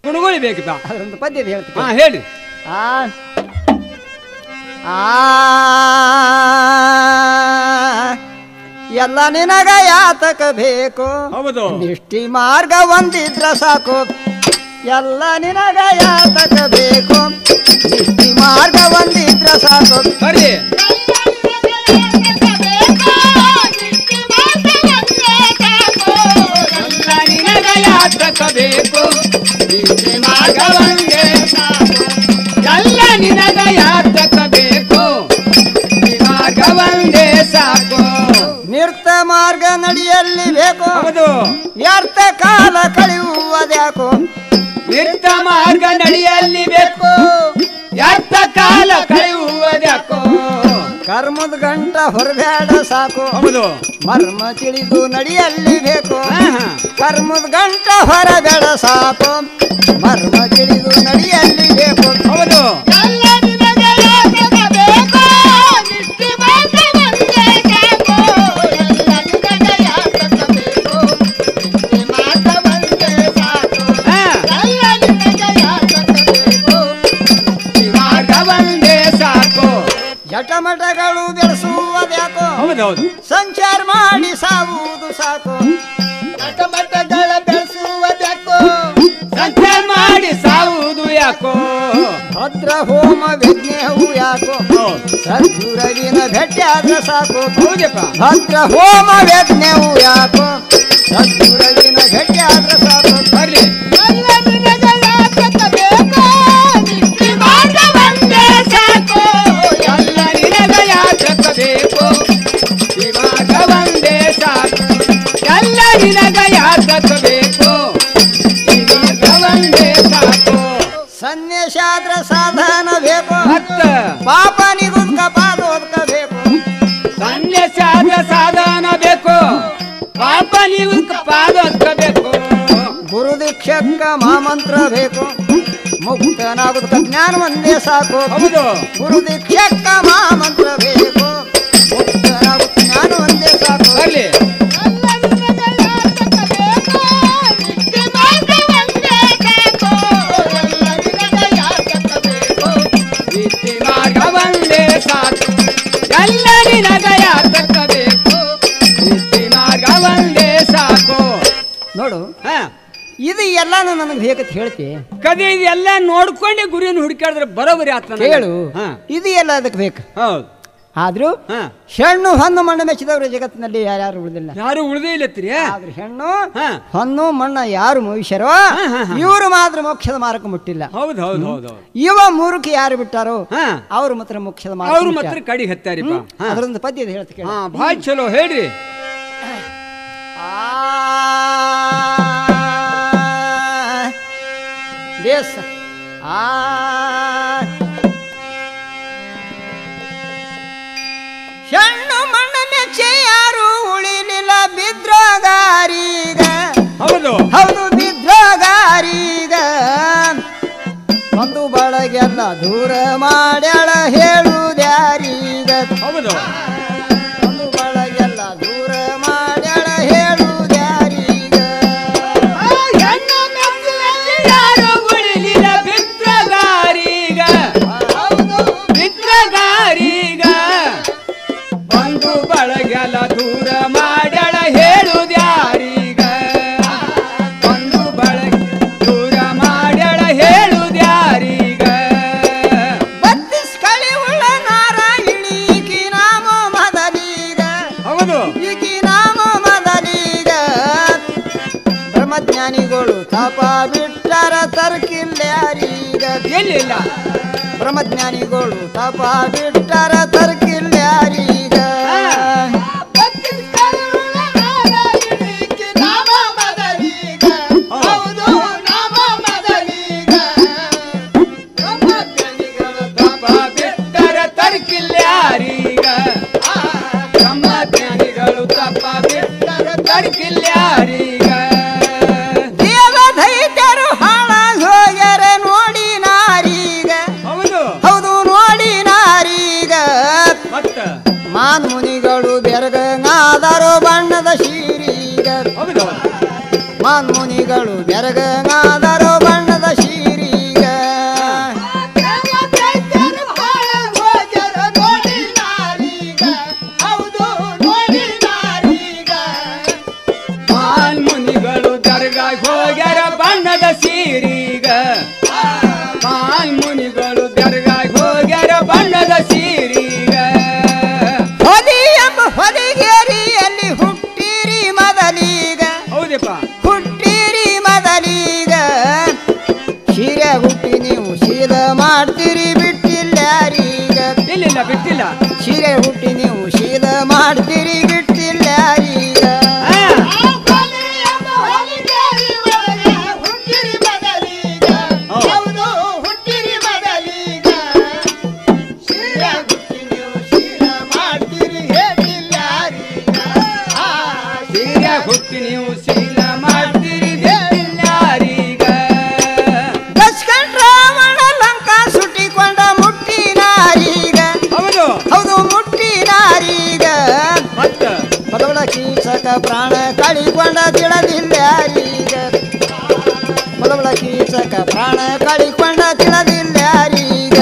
ಗುಣಗೊಳಿಬೇಕಪ್ಪ ಅದರೊಂದು ಪದ್ಯದ ಹೇಳ್ತೀನಿ ಹಾ ಹೇಳಿ ಆ ಆ ಎಲ್ಲ ನಿನಗ ಯಾತಕ ಬೇಕು ಹೌದು ನಿಷ್ಠಿ ಮಾರ್ಗ ಒಂದಿದ್ರ ಸಾಕು ಎಲ್ಲ ನಿನಗ ಯಾತಕ ಬೇಕು ನಿಷ್ಠಿ ಮಾರ್ಗ ಒಂದಿದ್ರ ಸಾಕು ಸರಿ ಎಲ್ಲ ನಿನಗ ಯಾತಕ ಬೇಕು ನಿತ್ಯ ಮಾರ್ಗವಂಗೆ ಸಾಕು. ಎಲ್ಲ ನಿನಗ ಯಾತಕ ಬೇಕು ಈ ಮಾರ್ಗವಂಗೆ ಸಾಕು ನಿರ್ತ ಮಾರ್ಗ ನಡಿಯಲ್ಲಿ ಬೇಕು ಹೌದು ವ್ಯರ್ಥ ಕಾಲ ಕಳೆಯುವುದ್ಯಾಕೋ ನಿತ್ಯ ಮಾರ್ಗ ನಡೆಯಲ್ಲಿ ಬೇಕು ಯಾತ ಕಾಲ ಕಳೆಯುವುದ್ಯಾಕೋ ಕರ್ಮದ ಗಂಟ ಹೊರಬೇಡ ಸಾಕು ಹೌದು ಮರ್ಮ ತಿಳಿದು ನಡಿಯಲ್ಲಿ ಬೇಕು ಹಾ, ಹಾ. ಕರ್ಮದ ಗಂಟ ಹೊರಬೇಡ ಸಾಕು ಮರ್ಮ ತಿಳಿದು ನಡಿಯಲ್ಲಿ ಬೇಕು ಹೌದು ಹಾ, ಈ ಮಾರ್ಗವಂಗೆ ಸಾಕು ಜಟಮಟಗಳು ಬೆಳೆಸುವುದ್ಯಾಕೋ ಹೌದೌದು ಸಂಚಾರ ಮಾಡಿ ಸಾಗುವುದು ಸಾಕು ಮಠಗಳ ಬೆಳೆಸುವುದಕ್ಕೂ ಸಂತೆ ಮಾಡಿ ಸಾವುದು ಯಾಕೋ ಭದ್ರ ಹೋಮ ವಿಜ್ಞೇಹವು ಯಾಕೋ ಹೌದು ಸದ್ಗುರವಿನ ಭೇಟಿಯಾದ್ರೆ ಸಾಕು ಹೌದಪ್ಪ ಭದ್ರ ಹೋಮ ಯಜ್ಞವು ಯಾಕೋ ಸದ್ಗುರವಿನ ಭೇಟಿಯಾದ್ರೆ ಸಾಕು ಬರ್ಲಿ ಎಲ್ಲ ನಿನಗೆ ಯಾತಕ ಬೇಕು ನಿತ್ಯ ಮಾರ್ಗವಂದೇ ಸಾಕು ಎಲ್ಲ ನಿನಗ ಯಾತಕ ಬೇಕು ಈ ಮಾರ್ಗವಂದೇ ಸಾಕು ಎಲ್ಲ ನಿನಗ ಯಾತಕ ಬೇಕು ಈ ಮಾರ್ಗವಂದೇ ಸಾಕು ಸನ್ಯಾಸಾದ್ರ ಸಾಧನ ಬೇಕು ಮತ್ತ ಪಾಪ ನಿಗುದ್ಕ ಪಾದೋದ್ಕ ಬೇಕು ಸನ್ಯಾಸಾದ ಸಾಧನ ಬೇಕು ಪಾಪ ನೀವು ಪಾದಬೇಕು ಗುರು ದೀಕ್ಷಕ್ಕ ಮಾಮಂತ್ರ ಬೇಕು ಮುಕ್ತನಾಗುದಕ ಜ್ಞಾನ ಒಂದೇ ಸಾಕು ಹೌದು ಗುರು ದೀಕ್ಷಕ್ಕ ಮಾಮಂತ್ರ ಬೇಕು ಮುಕ್ತನಾಗುದ ಜ್ಞಾನ ಒಂದೇ ಸಾಕು ಬರ್ಲಿ ಎಲ್ಲ ನಿನಗೆ ಯಾತಕ ಬೇಕು ನಿತ್ಯ ಮಾರ್ಗವಂದೇ ಸಾಕು ಎಲ್ಲ ನಿನಗೆ ಯಾತಕ ಬೇಕು ಪ್ರೀತಿ ಮಾರ್ಗವಂದೇ ಸಾಕು ಎಲ್ಲ ನಿನಗ ಯಾತಕ ಬೇಕು ಪ್ರೀತಿ ಮಾರ್ಗವಂದೇ ಸಾಕು ನೋಡು ಹಾ ಇದು ಎಲ್ಲಾನು ನನಗೆ ಬೇಕಂತ ಹೇಳ್ತಿ ಕದಿ ಇದೆಲ್ಲ ನೋಡ್ಕೊಂಡೆ ಗುರಿಯನ್ನು ಹುಡುಕಾಡಿದ್ರೆ ಬರೋಬರಿ ಆತ ಕೇಳು ಹಾ ಇದು ಎಲ್ಲ ಅದಕ್ಕೆ ಬೇಕು ಹೌದು ಆದ್ರೂ ಹಾ ಹೆಣ್ಣು ಹೊನ್ನು ಮಣ್ಣು ಮೆಚ್ಚಿದವರು ಜಗತ್ತಿನಲ್ಲಿ ಯಾರ್ಯಾರು ಉಳಿದಿಲ್ಲ ಯಾರು ಉಳ್ದೇ ಇಲ್ಲತ್ರಿ ಆದ್ರೆ ಹೆಣ್ಣು ಹಾ ಹೊನ್ನು ಮಣ್ಣ ಯಾರು ಮುಗಿಸ್ಯಾರೋ ಹಾ, ಹಾ, ಹಾ. ಇವರು ಮಾತ್ರ ಮೋಕ್ಷದ ಮಾರ್ಗ ಮುಟ್ಟಿಲ್ಲ ಹೌದು ಹೌದು ಹೌದು ಹೌದು ಇವ ಮೂರುಕ್ಕೆ ಯಾರು ಬಿಟ್ಟಾರೋ ಹಾ ಅವರು ಮಾತ್ರ ಮೋಕ್ಷದ ಅವ್ರು ಮಾರ್ಗ ಮಾತ್ರ ಕಡಿಗೆ ಹತ್ತಾರಿಪ್ಪ ಹಾ ಅದರೊಂದು ಪದ್ಯದ ಹೇಳ್ತೀನಿ ಕೇಳು. ಹಾ ಭಾಳ ಚಲೋ ಹೇಳ್ರಿ ಆ ದೇಶ ಆ ಹೆಣ್ಣು ಮಣ್ಣು ಮೆಚ್ಚಿ ಯಾರು ಉಳಿಲಿಲ್ಲ ಬಿದ್ರೋಗಾರೀಗ ಹೌದು ಹೌದು ಬಿದ್ರೋಗಾರೀಗ ಒಂದು ಬಳಗೆಲ್ಲ ದೂರ ಮಾಡ್ಯಾಳ ಹೇಳುದ್ಯಾರೀಗ ಹೌದು ಒಂದು ಬಳಗೆಲ್ಲ ದೂರ ಮಾಡ್ಯಾಳ ಹೇಳುದ್ಯಾರೀಗ ಹೆಣ್ಣು ಮೆಚ್ಚುವಲ್ಲಿ ಯಾರು ಉಳಿಲಿಲ್ಲ ಬಿತ್ರಗಾರೀಗ ಬಿತ್ರಗಾರೀಗ ಬಂದು ಬಳಗೆಲ್ಲ ದೂರ ಮಾಡ್ಯಾಳ ಹೇಳುದ್ಯಾರೀಗ ಬಂದು ಬಳಗ ದೂರ ಮಾಡ್ಯಾಳ ಹೇಳುದ್ಯಾರೀಗ ಬತ್ತಿಸ್ ಕಳಿ ಉಳ್ಳ ನಾರಾಯಣಿ ಈಕಿ ನಾಮ ಮದಲೀಗ ಹೌದು ಈಕಿ ನಾಮ ಮದಲೀಗ ಬ್ರಹ್ಮಜ್ಞಾನಿಗಳು ತಪ ಬಿಟ್ಟರ ತರ್ಕಿಲ್ಯಾರೀಗ ಎಲ್ಲಿಲ್ಲ ಬ್ರಹ್ಮಜ್ಞಾನಿಗಳು ತಪ ಬಿಟ್ಟರ ತರ್ಕಿಲ್ಯಾರೀಗ ನಾಮ ಮದಲೀಗ ಹೌದು ನಾಮ ಮದಲೀಗ ಬ್ರಹ್ಮಜ್ಞಾನಿಗಳು ತಪ ಬಿಟ್ಟರ ತರ್ಕಿಲ್ಯಾರೀಗ ಬ್ರಹ್ಮಜ್ಞಾನಿಗಳು ತಪ ಬಿಟ್ಟರ ತರ್ಕಿಲ್ಯಾರೀಗ ದೇವ ದೈತ್ಯರು ಹಾಳಾಗಿ ಹೋಗ್ಯಾರ ನೋಡಿ ನಾರೀಗ ಹೌದು ಹೌದು ನೋಡಿ ನಾರೀಗ ಮತ್ತ ಮಾನ್ ಮುನಿಗಳು ಬೆರಗಾದರು ಬಣ್ಣದ ಶೀರೀಗ ಹೌದು ಮಾನ್ ಮುನಿಗಳು ಬೆರಗಾದರು ಬಣ್ಣದ ಸೀರೀಗ ಮಾಲ್ ಮುನಿಗಳು ಬೆರಗಾಗಿ ಹೋಗ್ಯಾರ ಬಣ್ಣದ ಸೀರೀಗ ಹೊದಿ ಎಂಬ ಹೊದಿಗೇರಿಯಲ್ಲಿ ಹುಟ್ಟಿರಿ ಮೊದಲೀಗ ಹೌದಪ್ಪ ಹುಟ್ಟಿರಿ ಮೊದಲೀಗ ಸೀರೆ ಹುಟ್ಟಿ ನೀವು ಶೀಲ ಮಾಡ್ತೀರಿ ಬಿಟ್ಟಿಲ್ಲ ಯಾರೀಗ ಇಲ್ಲಿಲ್ಲ ಬಿಟ್ಟಿಲ್ಲ ಸೀರೆ ಹುಟ್ಟಿ ನೀವು ಶೀಲ ಮಾಡ್ತೀರಿ ಬಿಟ್ಟಿಲ್ಲ ಯಾರೀಗ ಹಾ, ಸೀರೆ ಹುಟ್ಟಿ ನೀವು ಶೀಲ ಮಾಡ್ತೀರಿ ಬಿಟ್ಟಿಲ್ಲ ಯಾರೀಗ ದಸ್ಕಂಡ್ ರಾವಣ ಲಂಕಾ ಸುಟ್ಟಿಕೊಂಡ ಮುಟ್ಟಿನಾರೀಗ ಹೌದು ಹೌದು ಮುಟ್ಟಿನಾರೀಗ ಮತ್ತ ಬಡವಳ ಕೀಚಕ ಪ್ರಾಣ ಕಳಿಕೊಂಡ ತಿಳದಿಲ್ಲ ಯಾರೀಗ ಬಡವಳ ಕೀಚಕ ಪ್ರಾಣ ಕಳಿಕೊಂಡ ತಿಳಿದಿಲ್ಲ ಯಾರೀಗ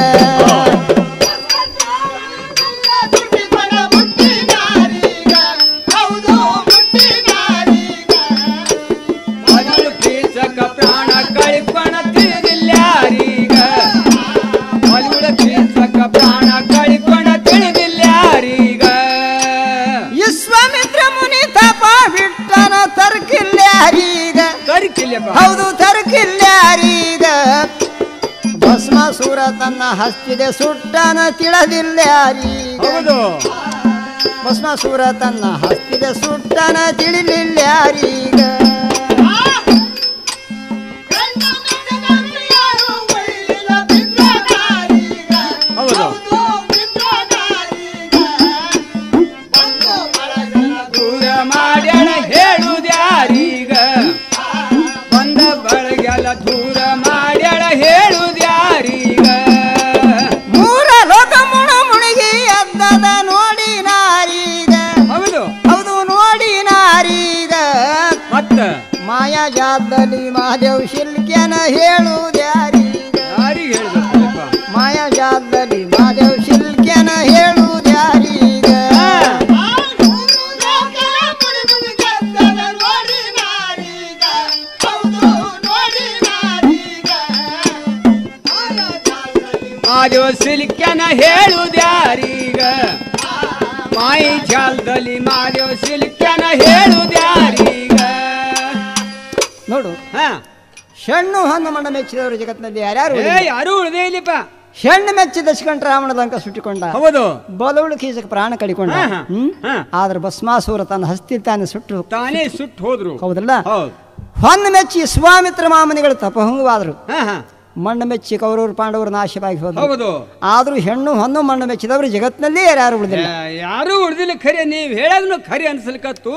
ಮಗಳು ಕೀಚಕ ಪ್ರಾಣ ಕಳಿಕೊಣ ತಿಳಿದಿಲ್ಲ ಯಾರೀಗ ಮಗಳು ಕೀಚಕ ಪ್ರಾಣ ಕಳಿಕೊಣ ತಿಳಿದಿಲ್ಲ ಯಾರೀಗ ವಿಶ್ವಾಮಿತ್ರ ಮುನಿ ತಪ ಬಿಟ್ಟನ ತರ್ಕಿಲ್ಲ ಯಾರೀಗ ಕರಿಕಿಲ್ಲಪ್ಪ ಹೌದು ತರ್ಕಿಲ್ಲ ಯಾರೀಗ ಭಸ್ಮಾಸುರ ತನ್ನ ಹಸ್ತಿದೆ ಸುಟ್ಟನ ತಿಳದಿಲ್ಲ ಯಾರೀಗ ಹೌದು ಭಸ್ಮಾಸುರ ತನ್ನ ಹಸ್ತಿದೆ ಸುಟ್ಟನ ತಿಳಿಲಿಲ್ಲ ಯಾರೀಗ ಹೌದು ದೂರ ಮಾಡ್ಯಾಳ ಹೇಳುದ್ಯಾರೀಗ ಬಂದ ಬಳಗೆಲ್ಲ ದೂರ ಮಾಡ್ಯಾಳ ಹೇಳುದ್ಯಾರೀಗ ಮೂರ ಲೋಕ ಮುಣ ಮುಳುಗಿ ಎದ್ದದ ನೋಡಿ ನಾರೀಗ ಹೌದು ಹೌದು ನೋಡಿ ನಾರೀಗ ಮತ್ತ ಮಾಯಾ ಜಾತದಲ್ಲಿ ಮಹಾದೇವ್ ಶಿಲ್ಕ್ಯನ ಹೇಳುದ್ಯಾರೀಗ ಯಾರಿಗೆ ಹೇಳ್ಬೇಕಪ್ಪ ಮಾಯಾ ಜಾತದಲ್ಲಿ ಮಹಾದೇವ್ ಶಿಲ್ಕ್ಯನ ಹೇಳುದ್ಯಾರೀಗ ಮಾದೇವ ಸಿಲ್ಕ್ಯನ ಹೇಳುದ್ಯಾರೀಗ ಮಾಯಿ ಜಾಲದಲ್ಲಿ ಮಾದೇವ ಸಿಲ್ಕ್ಯನ ಹೇಳುದ್ಯಾರೀಗ ನೋಡು ಹಾ ಹೆಣ್ಣು ಹಣ್ಣು ಮಣ್ಣ ಮೆಚ್ಚಿದವರು ಜಗತ್ತಿನಲ್ಲಿ ಯಾರ್ಯಾರು ಏ ಯಾರು ಉಳ್ದೇ ಇಲ್ಲಿಪ್ಪ ಹೆಣ್ಣು ಮೆಚ್ಚಿ ದಶಕಂಠ ರಾವಣ ಲಂಕ ಸುಟ್ಟಿಕೊಂಡ ಹೌದು ಬಲವಳು ಕೀಸಕ ಪ್ರಾಣ ಕಡಿಕೊಂಡ ಹಾ, ಹಾ. ಹ್ಮ್ ಹಾ. ಆದ್ರೆ ಭಸ್ಮಾಸುರ ತನ್ನ ಹಸ್ತಿ ತಾನೆ ಸುಟ್ಟು ತಾನೇ ಸುಟ್ಟು ಹೋದ್ರು ಹೌದಲ್ಲ ಹೌದು ಹೊನ್ನ ಮೆಚ್ಚಿ ಸ್ವಾಮಿತ್ರ ಮಾಮನಿಗಳು ತಪಹಂಗವಾದ್ರು ಹಾ ಹಾ ಮಣ್ಣು ಮೆಚ್ಚಿ ಕೌರವರು ಪಾಂಡವರು ನಾಶವಾಗಿ ಹೋದ್ರು ಹೌದು ಆದ್ರೂ ಹೆಣ್ಣು ಹೊನ್ನು ಮಣ್ಣು ಮೆಚ್ಚಿದವರು ಜಗತ್ತಿನಲ್ಲಿ ಯಾರ್ಯಾರು ಉಳಿದಿಲ್ಲ ಯಾ- ಯಾರೂ ಉಳ್ದಿಲ್ಲ ಖರೆ ನೀವು ಹೇಳೋದನ್ನು ಖರೆ ಅನ್ಸಲ್ಕತ್ತು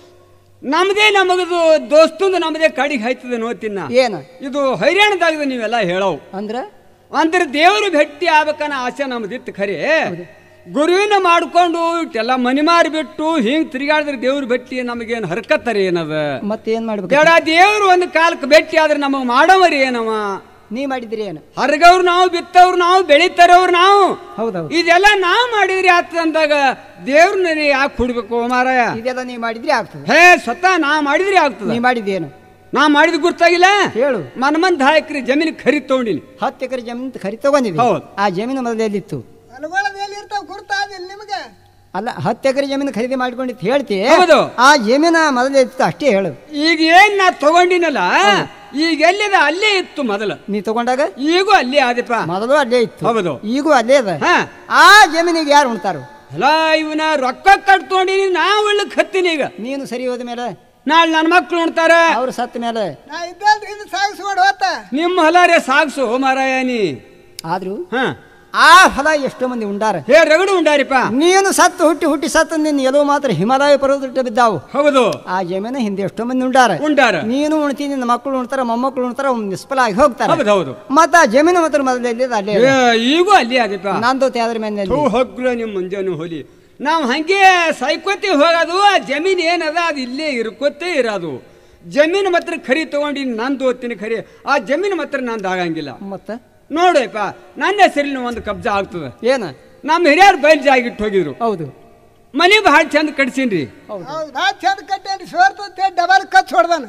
ನಮ್ದೇ ನಮಗದು ದೋಸ್ತಂದು ನಮ್ದೇ ಕಡಿಗೆ ಹಾಯ್ತದೆ ನೋತಿನ್ನ ಏನು ಇದು ಹೈರಾಣದಾಗದ ನೀವೆಲ್ಲ ಹೇಳವು ಅಂದ್ರ ಅಂದ್ರೆ ದೇವರು ಭೇಟಿ ಆಗ್ಬೇಕನ್ನ ಆಸೆ ನಮ್ದಿತ್ತು ಖರೆ ಗುರುವಿನ ಮಾಡ್ಕೊಂಡು ಇಟ್ಟೆಲ್ಲ ಮನಿ ಮಾರಿ ಬಿಟ್ಟು ಹಿಂಗ್ ತಿರುಗಾಡಿದ್ರೆ ದೇವ್ರ ಭೇಟಿ ನಮಗೇನು ಹರ್ಕತ್ತಾರೆ ಏನದ ಮತ್ತೇನ್ ಮಾಡ್ಬೇಕು ಬೇಡ ದೇವ್ರು ಒಂದು ಕಾಲಕ್ಕೆ ಭೇಟಿ ಆದ್ರೆ ನಮಗ್ ಮಾಡವರಿ ಏನವ ನೀ ಮಾಡಿದ್ರಿ ಏನು ಹರಗವ್ರು ನಾವು ಬಿತ್ತವ್ರು ನಾವು ಬೆಳಿತಾರವ್ರು ನಾವು ಹೌದೌದು ಇದೆಲ್ಲ ನಾವು ಮಾಡಿದ್ರಿ ಆತ ಅಂದಾಗ ದೇವ್ರನ್ನ ಯಾಕೆ ಹುಡ್ಬೇಕು ಮಾರಾಯ ಇದೆಲ್ಲ ನೀ ಮಾಡಿದ್ರಿ ಆಗ್ತದೆ ಹೇ ಸ್ವತಃ ನಾ ಮಾಡಿದ್ರಿ ಆಗ್ತದ ನೀ ಮಾಡಿದ್ದೇನು ನಾ ಮಾಡಿದ್ ಗುರ್ತಾಗಿಲ್ಲ ಹೇಳು ಮನ್ಮಂದ್ ಹಾಯಕ್ರಿ ಜಮೀನು ಖರೀದ್ ತಗೊಂಡಿನಿ ಹತ್ತು ಎಕರೆ ಜಮೀನು ಖರಿ ತಗೊಂಡಿದ್ವಿ ಹೌದು. ಆ ಜಮೀನು ಮೊದಲೆಲ್ಲಿತ್ತು ಇರ್ತಾವ ಗುರ್ತಾದಿಲ್ಲ ನಿಮಗೆ ಅಲ್ಲ ಹತ್ತು ಎಕರೆ ಜಮೀನು ಖರೀದಿ ಮಾಡ್ಕೊಂಡಿತ್ತು ಹೇಳ್ತಿ ಹೌದು. ಆ ಜಮೀನ ಮೊದಲೆಲ್ಲಿತ್ತು ಅಷ್ಟೇ ಹೇಳು ಈಗ ಏನ್ ನಾ ತಗೊಂಡಿನಲ್ಲ ಈಗ ಎಲ್ಲಿದ ಅಲ್ಲೇ ಇತ್ತು ಮೊದಲು ನೀ ತಗೊಂಡಾಗ ಈಗೂ ಅಲ್ಲೇ ಆದಿಪ್ಪ ಮೊದಲು ಅಲ್ಲೇ ಇತ್ತು ಹೌದು. ಈಗೂ ಅಲ್ಲೇ ಅದ ಹಾ ಆ ಜಮೀನಿಗೆ ಯಾರು ಉಣ್ತಾರು ಅಲ್ಲ ಇವನ ರೊಕ್ಕ ಕಟ್ಕೊಂಡಿನಿ ನಾ ಒಳ್ಳಕ್ ಹತ್ತೀನಿ ಈಗ ನೀನು ಸರಿ ಹೋದ ಮೇಲೆ ನಾಳೆ ನನ್ನ ಮಕ್ಳು ಉಣ್ತಾರ ಅವ್ರು ಸತ್ತ ಮೇಲೆ ನಾ ಇದ್ದಲ್ರಿ ಇದು ಸಾಗಿಸ್ಕೊಂಡು ಹೋತ ನಿಮ್ಮ ಹೊಲಾರೆ ಸಾಗ್ಸು ಮಾರಾಯ ನೀ ಆದ್ರೂ ಹಾ ಆ ಫಲ ಎಷ್ಟೋ ಮಂದಿ ಉಂಡಾರ ಹೇ ರಗಡು ಉಂಡಾರಿಪ್ಪ ನೀನು ಸತ್ತು ಹುಟ್ಟಿ ಹುಟ್ಟಿ ಸತ್ತು ನಿನ್ನ ಎಲ್ಲೋ ಮಾತ್ರ ಹಿಮಾಲಯ ಪರ್ವತ ಬಿದ್ದಾವು ಹೌದು ಆ ಜಮೀನ ಹಿಂದೆ ಎಷ್ಟೋ ಮಂದಿ ಉಂಡಾರ ಉಂಡಾರ ನೀನು ಉಣ್ತಿ ನಿನ್ನ ಮಕ್ಕಳು ಉಣ್ತಾರ ಮೊಮ್ಮಕ್ಕಳು ಉಣ್ತಾರ ಅವ್ನು ನಿಷ್ಫಲ ಆಗಿ ಹೋಗ್ತಾರೆ ಹೌದು ಹೌದು ಮತ್ತ ಆ ಜಮೀನು ಮಾತ್ರ ಮೊದಲಲ್ಲಿ ಅಲ್ಲೇ ಏ, ಈಗೂ ಅಲ್ಲೇ ಆದಿಪ್ಪ ನಂದು ಅದ್ರ ಮೇಲೆ ಥೂ ಹಗ್ಲ ನಿಮ್ಮ ಮುಂಜಾನೆ ಹೋಲಿ ನಾವು ಹಂಗೆ ಸೈಕೋತಿ ಹೋಗೋದು ಆ ಜಮೀನು ಏನದ ಅದು ಇಲ್ಲೇ ಇರ್ಕೋತೇ ಇರೋದು ಜಮೀನು ಮಾತ್ರ ಖರಿ ತಗೊಂಡು ನಂದು ಓದ್ತೀನಿ ಖರಿ ಆ ಜಮೀನು ಮಾತ್ರ ನಂದು ಆಗಂಗಿಲ್ಲ ಮತ್ತ ನೋಡಪ್ಪ ನನ್ನ ಹೆಸರಿನ ಒಂದು ಕಬ್ಜಾ ಆಗ್ತದೆ ಏನ ನಮ್ಮ ಹಿರಿಯರು ಬಯಲು ಜಾಗಿಟ್ಟು ಹೋಗಿದ್ರು ಹೌದು ಮನೆ ಭಾಳ ಚಂದ ಕಟ್ಸೀನ್ರಿ ಹೌದು ಹೌದು ಭಾಳ ಚಂದ ಕಟ್ಟೇನಿ ಸೋರ್ತಂತೆ ಡಬಲ್ ಕಚ್ ಹೊಡ್ದಾನ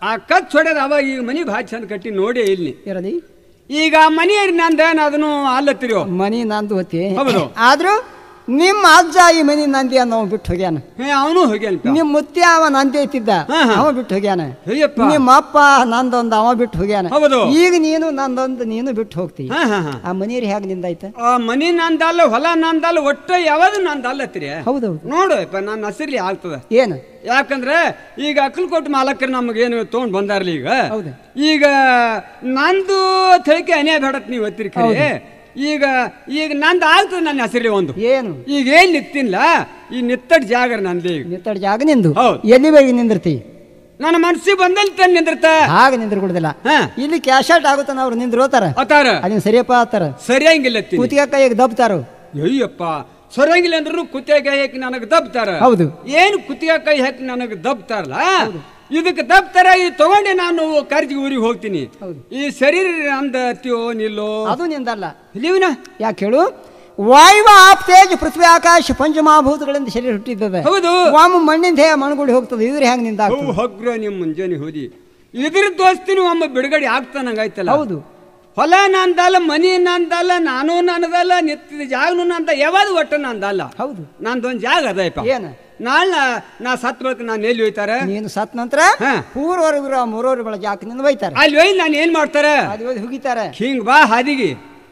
ಆ ಕಚ್ ಹೊಡೆದ ಅವಾಗ ಈಗ ಮನಿ ಭಾಳ ಚಂದ ಕಟ್ಟಿ ನೋಡೇ ಇಲ್ಲಿ ಇರಲಿ ಈಗ ಮನಿ ನಂದೇನ ಅದನ್ನು ಅಲ್ಲತ್ತಿರೋ ಮನಿ ನಂದು ಹೊತ್ತಿ ಹೌದು. ಆದ್ರೂ ನಿಮ್ಮ ಅಜ್ಜ ಈ ಮನಿ ನಂದಿ ಅನ್ನೋ ಬಿಟ್ಟು ಹೋಗ್ಯಾನ ಹೇ ಅವನು ಹೋಗ್ಯಾನಪ್ಪ ನಿಮ್ಮ ಮುತ್ಯ ಅವ ನಂದಿ ಐತಿದ್ದ ಹಾ, ಹಾ. ಅವ ಬಿಟ್ಟು ಹೋಗ್ಯಾನ ಅಯ್ಯಪ್ಪ ನಿಮ್ಮ ಅಪ್ಪ ನಂದೊಂದು ಅವ ಬಿಟ್ಟು ಹೋಗ್ಯಾನ ಹೌದು. ಈಗ ನೀನು ನಂದೊಂದು ನೀನು ಬಿಟ್ಟು ಹೋಗ್ತಿ ಹಾ ಹಾ ಹಾ ಆ ಮನೀರ್ ಹೇಗೆ ನಿಂದಾಯ್ತ ಆ ಮನಿ ನಂದಲ್ಲ ಹೊಲ ನಂದಲ್ಲ ಒಟ್ಟು ಯಾವುದು ನಂದಲ್ಲತ್ತಿರಿ ಹೌದೌದು ನೋಡು ಯಪ್ಪ ನನ್ನ ಹಸಿರ್ಲಿ ಆಗ್ತದ ಏನು ಯಾಕಂದ್ರೆ ಈಗ ಅಕ್ಕಲಕೋಟ್ ಮಾಲಕರು ನಮಗೇನು ತೊಗೊಂಡು ಬಂದಾರ್ಲಿ ಈಗ ಹೌದು. ಈಗ ನಂದು ಥಳಿಕೆ ಅನೇ ಬೇಡತ್ ನೀವು ಹತ್ತಿರ ಖರೆ ಈಗ ಈಗ ನಂದು ಆಗ್ತದೆ ನನ್ನ ಹೆಸರಲ್ಲಿ ಒಂದು ಏನು ಈಗ ಏನ್ ನಿತ್ತಿಲ್ಲ ಈ ನಿತ್ತಡ್ ಜಾಗರ ನಂದು ಈಗ ನಿತ್ತಡ ಜಾಗ ನಿಂದು ಹೌದು. ಎಲ್ಲಿವರೆಗೆ ನಿಂದಿರ್ತಿ ನನ್ನ ಮನಸ್ಸಿಗೆ ಬಂದಲ್ಲಿ ತಂದು ನಿಂದಿರ್ತ ಹಾಗೆ ನಿಂದ್ರ ಕೊಡುದಿಲ್ಲ ಹಾ ಇಲ್ಲಿ ಕ್ಯಾಶಟ್ ಆಗುತ್ತಾನ ಅವ್ರು ನಿಂದ್ರೋತಾರ ಅತಾರ ಅದನ್ನ ಸರಿಯಪ್ಪ ಆತಾರ ಸರಿಯಂಗಿಲ್ಲ ಕೂತಿಗೆ ಕೈಯಾಗ ದಬ್ತಾರು ಅಯ್ಯಪ್ಪ ಸರಿಯಂಗಿಲ್ಲ ಅಂದ್ರೂ ಕುತ್ತಿಗೆ ಹಾಕಿ ನನಗೆ ದಬ್ತಾರ ಹೌದು. ಏನು ಕುತ್ತಿಗೆ ಕೈ ಹಾಕಿ ನನಗೆ ದಬ್ತಾರಲ್ಲ ಇದಕ್ಕೆ ದಬ್ತಾರ ಈ ತಗೊಂಡೆ ನಾನು ಕಾರ್ಜಿಗೆ ಊರಿಗೆ ಹೋಗ್ತೀನಿ ಹೌದು. ಈ ಶರೀರ ಅಂದ ಅತ್ಯೋ ನಿಲ್ಲೋ ಅದು ನಿಂದಲ್ಲ ಇಲ್ಲಿವಿನ ಯಾಕೆ ಹೇಳು ವಾಯುವ ಆಪ್ ತೇಜ್ ಪೃಥ್ವಿ ಆಕಾಶ ಪಂಚಮಹಾಭೂತಗಳಿಂದ ಶರೀರ ಹುಟ್ಟಿದ್ದದೆ ಹೌದು ವಾಮ ಮಣ್ಣಿಂದ ಹೇ ಮಣ್ಗುಡಿ ಹೋಗ್ತದೆ ಇದ್ರ ಹೆಂಗ್ ನಿಂದ ಅವು ಹಗ್ರ ನಿಮ್ ಮುಂಜಾನೆ ಹೋದಿ ಇದ್ರ ದೋಸ್ತಿನ ಒಮ್ಮ ಬಿಡುಗಡೆ ಆಗ್ತಾನಂಗಾಯ್ತಲ್ಲ ಹೌದು ಹೊಲ ನಂದಲ್ಲ ಮನಿ ನಂದಲ್ಲ ನಾನು ನನ್ನದಲ್ಲ ನಿತ್ತಿದ ಜಾಗನು ನಂದ ಯಾವಾಗ ಒಟ್ಟ ನಂದಲ್ಲ ಹೌದು ನಂದೊಂದು ಜಾಗ ಅದಪ್ಪ ಏನ ನಾಳೆ ನಾ ಸತ್ ಬಳಕ ನಾನು ಎಲ್ಲಿ ಹೋಯ್ತಾರೆ ನೀನು ಸತ್ ನಂತರ ಹಾ. ಪೂರ್ವರ್ಗರ ಮೂರವ್ರ ಬೆಳ ಜಾಕನಿಂದ ಬೈತಾರೆ ಅಲ್ಲಿ ಒಯ್ದು ನಾನು ಏನ್ ಮಾಡ್ತಾರ ಅದು ಹೋಗಿ ಹುಗಿತಾರೆ ಹಿಂಗ್ ಬಾ ಹಾದಿಗೆ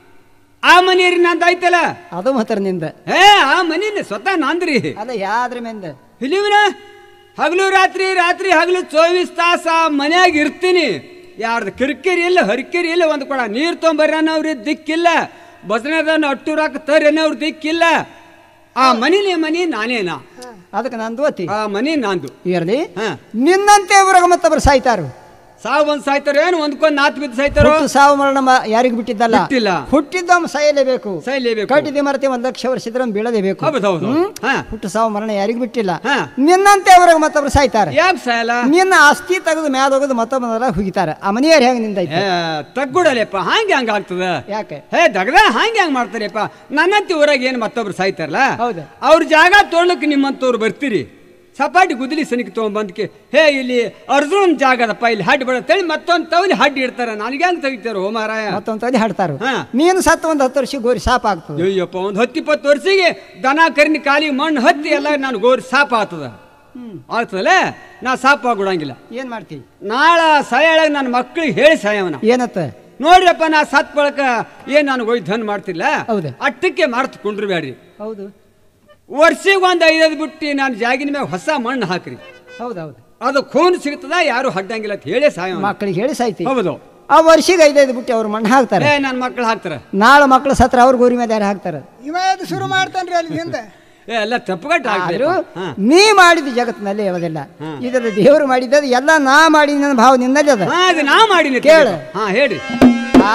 ಆ ಮನೆಯರಿ ನಂದು ಆಯ್ತಲ್ಲ ಅದು ಮಾತ್ರ ನಿಂದ ಏ ಆ ಮನಿನ ಸ್ವತಃ ನಂದ್ರಿ ಅಲ್ಲ ಯಾದ್ರ ಮೆಂದ ಇಲ್ಲಿವಿನ ಹಗಲು ರಾತ್ರಿ ರಾತ್ರಿ ಹಗಲು ಚೌಬೀಸ್ ತಾಸ ಮನ್ಯಾಗ ಇರ್ತೀನಿ ಯಾರ್ದು ಕಿರಿಕಿರಿ ಇಲ್ಲ ಹರಿಕಿರಿ ಇಲ್ಲ ಒಂದು ಕೊಡ ನೀರು ತೊಂಬರ್ರಿ ಅನ್ನೋವ್ರಿ ದಿಕ್ಕಿಲ್ಲ ಭಜನದನ್ನು ಅಟ್ಟೂರಾಕ ತರ್ರಿ ಅನ್ನೋರು ದಿಕ್ಕಿಲ್ಲ ಆ ಮನಿನೇ ಮನಿ ನಾನೇನಾ ಅದಕ್ಕೆ ನಂದು ಅತಿ ಆ ಮನಿ ನಂದು ಇರಲಿ ಹಾ ನಿನ್ನಂತೆ ಊರಾಗ ಮತ್ತೊಬ್ಬರು ಸಾಯ್ತಾರು ಸಾವು ಒಂದ್ ಸಾಯ್ತಾರೋ ಏನು ಒಂದ್ಕೊಂದ್ ನಾತ್ ಬಿದ್ದು ಸಾಯ್ತಾರೋ ಹುಟ್ಟು ಸಾವು ಮರಣ ಮ- ಯಾರಿಗೂ ಬಿಟ್ಟಿದ್ದಲ್ಲ ಬಿಟ್ಟಿಲ್ಲ. ಹುಟ್ಟಿದ್ದವ ಸಾಯಲೇಬೇಕು ಸಾಯ್ಲೇಬೇಕು ಕಟ್ಟಿದ ಮರತೆ ಒಂದ್ ಲಕ್ಷ ವರ್ಷ ಇದ್ರೆ ಬೀಳಲೇಬೇಕು ಹೌದು ಹೌದು ಹ್ಮ್? ಹಾ ಹುಟ್ಟು ಸಾವು ಮರಣ ಯಾರಿಗೂ ಬಿಟ್ಟಿಲ್ಲ ಹಾ ನಿನ್ನಂತೆ ಊರಾಗ ಮತ್ತೊಬ್ರು ಸಾಯ್ತಾರೆ ಯಾಕೆ ಸಾಯಲ್ಲ ನಿನ್ನ ಆಸ್ತಿ ತೆಗೆದು ಮ್ಯಾದೋಗದು ಮತ್ತೊಬ್ಬರ ಹುಗಿತಾರೆ ಆ ಮನೆಯವ್ರು ಹೆಂಗ್ ನಿಂದೈತೆ ಏ ತಗ್ಗುಡಲೆಪ್ಪ ಹಂಗೆ ಹಂಗ ಆಗ್ತದ ಯಾಕೆ ಹೇ ದಗದ ಹಂಗೆ ಹಂಗೆ ಮಾಡ್ತಾರೆಪ್ಪ ನನ್ನಂತಿ ಊರಾಗ ಏನು ಮತ್ತೊಬ್ರು ಸಾಯ್ತಾರಲ್ಲ ಹೌದು. ಅವ್ರ ಜಾಗ ತೊಗೊಳಕ್ಕೆ ನಿಮ್ಮಂತವ್ರು ಬರ್ತೀರಿ ಸಪಾಟಿ ಗುದ್ದಲಿ ಸನಿಕ್ ತೊಗೊಂಬಂದಕ್ಕೆ ಹೇ ಇಲ್ಲಿ ಅರ್ಜುನ್ ಜಾಗ ಅದಪ್ಪ ಇಲ್ಲಿ ಹಡ್ ಬಡತ್ತೇಳಿ ಮತ್ತೊಂದು ತವಲಿ ಹಡ್ ಇಡ್ತಾರೆ ನನಗೆ ಹೆಂಗೆ ತೆಗಿತಾರ ಓ ಮಾರಾಯ ಮತ್ತೊಂದ್ ತಲೆ ಹಾಡ್ತಾರು ಹಾ. ನೀನು ಸತ್ತ ಒಂದ್ ಹತ್ತು ವರ್ಷ ಗೋರಿ ಸಾಪ ಆಗ್ತದೆ ಅಯ್ಯಪ್ಪ ಒಂದು ಹತ್ತಿಪ್ಪತ್ತು ವರ್ಷಿಗೆ ದನ ಕರಿನಿ ಕಾಲಿಗೆ ಮಣ್ಣು ಹತ್ತಿ ಎಲ್ಲ ನಾನು ಗೋರಿ ಸಾಪ ಆಗ್ತದ ಆಗ್ತದಲ್ಲ ನಾ ಸಾಪ ಆಗ್ಬಿಡಂಗಿಲ್ಲ ಏನ್ ಮಾಡ್ತೀವಿ ನಾಳೆ ಸಾಯೊಳಗೆ ನನ್ನ ಮಕ್ಳಿಗೆ ಹೇಳಿ ಸಾಯವನ ಏನತ್ತ ನೋಡ್ರಪ್ಪ ನಾ ಸತ್ ಬಳಕ ಏನ್ ನಾನು ಹೋಗಿ ಧನ್ ಮಾಡ್ತಿಲ್ಲ ಹೌದು. ಅಟ್ಟಕ್ಕೆ ಮಾರ್ತ್ ಕುಂಡ್ರಬೇಡ್ರಿ ಹೌದು ವರ್ಷಿಗೆ ಒಂದು ಐದೈದು ಬಿಟ್ಟು ನಾನು ಜಾಗಿನ ಮ್ಯಾಗ ಹೊಸ ಮಣ್ಣು ಹಾಕ್ರಿ ಹೌದೌದು ಅದು ಖೂನ್ ಸಿಗ್ತದ ಯಾರು ಹಡ್ಡಂಗಿಲ್ಲ ಅಂತ ಹೇಳಿ ಸಾಯ ಮಕ್ಕಳಿಗೆ ಹೇಳಿ ಸಾಯ್ತಿ ಹೌದು ಆ ವರ್ಷಿಗೆ ಐದೈದು ಬಿಟ್ಟು ಅವ್ರು ಮಣ್ಣು ಹಾಕ್ತಾರೆ ಏ ನನ್ನ ಮಕ್ಳು ಹಾಕ್ತಾರ ನಾಳೆ ಮಕ್ಕಳು ಸತ್ರ ಅವ್ರ ಗೋರಿ ಮೇಲೆ ಯಾರು ಹಾಕ್ತಾರೆ ಇವ ಅದು ಶುರು ಮಾಡ್ತಾನ್ರಿ ಅಲ್ಲಿ ಹಿಂದೆ ಏ ಎಲ್ಲ ತಪ್ಪುಗಟ್ಟು ಆದ್ರೂ ಹಾಕ್ತಾರೆ ನೀ ಮಾಡಿದ ಜಗತ್ತಿನಲ್ಲಿ ಯಾವುದಿಲ್ಲ ಇದರ ದೇವರು ಮಾಡಿದ್ದದು ಎಲ್ಲ ನಾ ಮಾಡಿ ನನ್ನ ಭಾವ ನಿನ್ನಲ್ಲಿ ಅದ ಹಾ ಅದು ನಾ ಮಾಡಿನಿ ಕೇಳು. ಹಾ ಹೇಳ್ರಿ ಆ,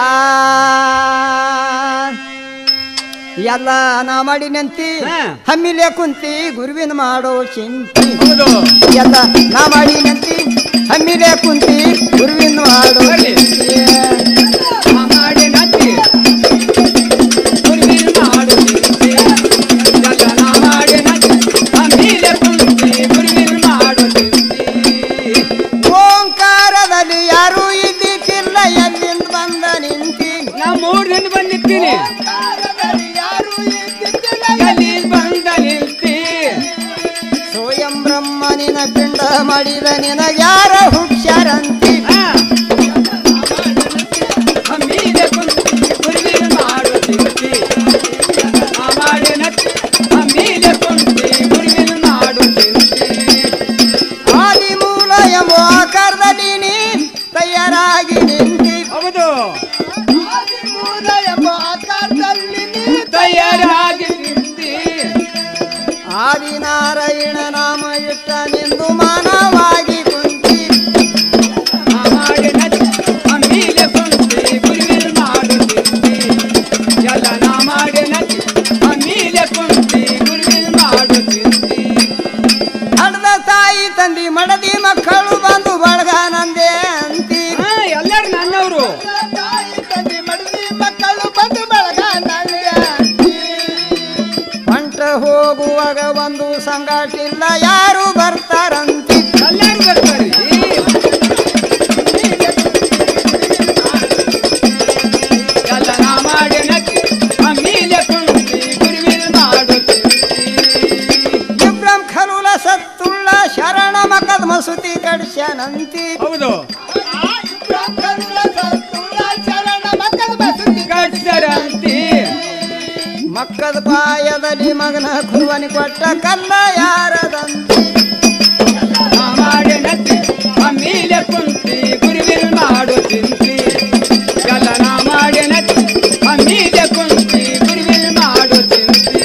ಎಲ್ಲ ನಾ ಮಾಡಿ ನಂತಿ ಹಾ. ಹಮ್ಮಿಲೆ ಕುಂತಿ ಗುರುವಿನ ಮಾಡೋ ಚಿಂತಿ ಹೌದು ಎಲ್ಲ ನಾ ಮಾಡಿ ನಂತಿ ಹಮ್ಮಿಲೆ ಕುಂತಿ ಗುರುವಿನ ಮಾಡೋ ಬರ್ಲಿ. ಚಿಂತಿ. ನಾ ಮಾಡಿ ನಟ್ಟಿ. ಗುರುವಿನ ಮಾಡು ಚಿಂತೆ. ಎಲ್ಲ ನಾ ಮಾಡಿ ನಟ್ಟಿ. ಆ ಮೇಲೆ ಕುಂತಿ ಗುರುವಿನ ಮಾಡು ಚಿಂತೆ. ಓಂಕಾರದಲ್ಲಿ ಯಾರೂ ಇದ್ದಿಕ್ಕಿಲ್ಲ ಎಲ್ಲಿಂದ ಬಂದ ನಿಂತಿ ನಾ ಮೂರ್ ದಿನ ಬಂದಿರ್ತೀನಿ ಯಾರು ಇದ್ದಿದ್ದಿಲ್ಲ ಎಲ್ಲಿ ಬಂದ ನಿಲ್ತಿ ಸ್ವಯಂ ಬ್ರಹ್ಮನಿನ ಪಿಂಡ ಮಾಡಿದ ನಿನಗ್ಯಾರ ಹುಡ್ಸ್ಯಾರಂತಿ ಹಾ. ಆ ಮೇಲೆ ಕುಂತಿ ಗುರುವಿನ ಮಾಡು ಚಿಂತೆ. ಆ ಮಾಡಿ ನಟ್ಟಿ. ಆ ಮೇಲೆ ಕುಂತಿ ಗುರುವಿನ ಮಾಡು ಚಿಂತೆ. ಆದಿ ಮೂಲ ಎಂಬ ಆಕಾರದಲ್ಲಿ ನೀ ತಯಾರಾಗಿ ನಿಂತಿ ಹೌದು ಮೂಲ ಎಂಬ ಆಕಾರದಲ್ಲಿ ನೀ ತಯಾರಾಗಿ ನಿಂತಿ ಆದಿನಾರಾಯಣ ನಾಮ ಇಟ್ಟ ನಿಂದು ಮಾನವಾಗಿ ಕುಂತಿ ಆ ಮಾಡಿ ನಟ್ಟಿ. ಆ ಮೇಲೆ ಕುಂತಿ ಗುರುವಿನ ಮಾಡು ಚಿಂತೆ. ಎಲ್ಲ ನಾ ಮಾಡಿ ನಟ್ಟಿ. ಆ ಮೇಲೆ ಕುಂತಿ ಗುರುವಿನ ಮಾಡು ಚಿಂತೆ. ಹಡ್ದ ತಾಯಿ ತಂದಿ ಮಡದಿ ಮಕ್ಕಳು ಬಂದು ಬಳಗ ನಂದೇ ಅಂತಿ ಹಾ ಎಲ್ಲರೂ ನನ್ನವರು ತಾಯಿ ತಂದೆ ಮಡದಿ ಮಕ್ಕಳು ಬಂದು ಬಳಗ ನಂಗೆ ಹೊಂಟ ಹೋಗುವಾಗ ಒಂದು ಸಂಗಾಟಿಲ್ಲ ಯಾರು ಬರ್ತಾರಂತಿ ಎಲ್ಲರೂ ಬರ್ತಾರೆ ಕಟ್ಟರಂತಿ ಹೌದು ಶರಣ ಮಕ್ಕಳ ಬಸದಿ ಕಟ್ಟರಂತಿ ಮಕ್ಕದ ಪಾಯದಲ್ಲಿ ಮಗನ ಕುರುವನಿ ಕೊಟ್ಟ ಕಲ್ಲ ಯಾರದಂತಿ ನಾ ಮಾಡಿ ನತ್ತಿ ಅಮ್ಮೀಲೆ ಕುಂತಿ ಗುರುವಿನ ಮಾಡು ತಿಂತಿ ಎಲ್ಲ ನಾ ಮಾಡಿ ನತ್ತಿ ಅಮ್ಮೀಲೆ ಕುಂತಿ ಗುರುವಿನ ಮಾಡು ತಿಂತಿ